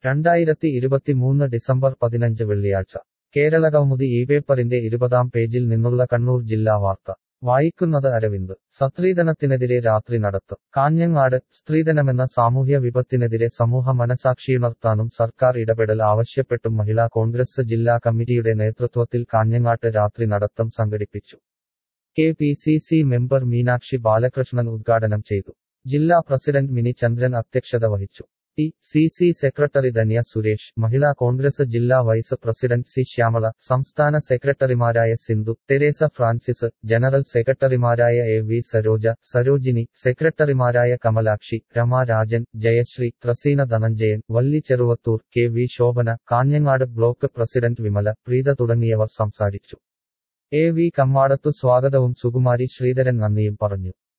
രണ്ടായിരത്തി ഇരുപത്തിമൂന്ന് ഡിസംബർ പതിനഞ്ച് വെള്ളിയാഴ്ച കേരളകൗമുദി ഈ പേപ്പറിന്റെ ഇരുപതാം പേജിൽ നിന്നുള്ള കണ്ണൂർ ജില്ലാ വാർത്ത വായിക്കുന്നത് അരവിന്ദ് സത്രീധനത്തിനെതിരെ രാത്രി നടത്തും കാഞ്ഞങ്ങാട് സ്ത്രീധനമെന്ന സാമൂഹ്യ വിപത്തിനെതിരെ സമൂഹ മനസാക്ഷിയുണർത്താനും സർക്കാർ ഇടപെടൽ ആവശ്യപ്പെട്ടും മഹിളാ കോൺഗ്രസ് ജില്ലാ കമ്മിറ്റിയുടെ നേതൃത്വത്തിൽ കാഞ്ഞങ്ങാട്ട് രാത്രി നടത്തം സംഘടിപ്പിച്ചു K P C C member Meenakshi Balakrishnan ഉദ്ഘാടനം ചെയ്തു ജില്ലാ പ്രസിഡന്റ് മിനി ചന്ദ്രൻ അധ്യക്ഷത വഹിച്ചു T C C secretary Dhanya Suresh Mahila Congress ജില്ലാ വൈസ് പ്രസിഡന്റ് സി ശ്യാമള സംസ്ഥാന സെക്രട്ടറിമാരായ സിന്ധു തെരേസ ഫ്രാൻസിസ് ജനറൽ സെക്രട്ടറിമാരായ എ വി സരോജ സരോജിനി സെക്രട്ടറിമാരായ Kamalakshi Rama Rajan Jayashree Thraseena Dhananjayan Valli Cheruvathur K V Shobhana Kanhangad block president Vimala Preetha തുടങ്ങിയവർ സംസാരിച്ചു എ വി കമ്മാടത്തു സ്വാഗതവും സുകുമാരി ശ്രീധരൻ നന്ദിയും പറഞ്ഞു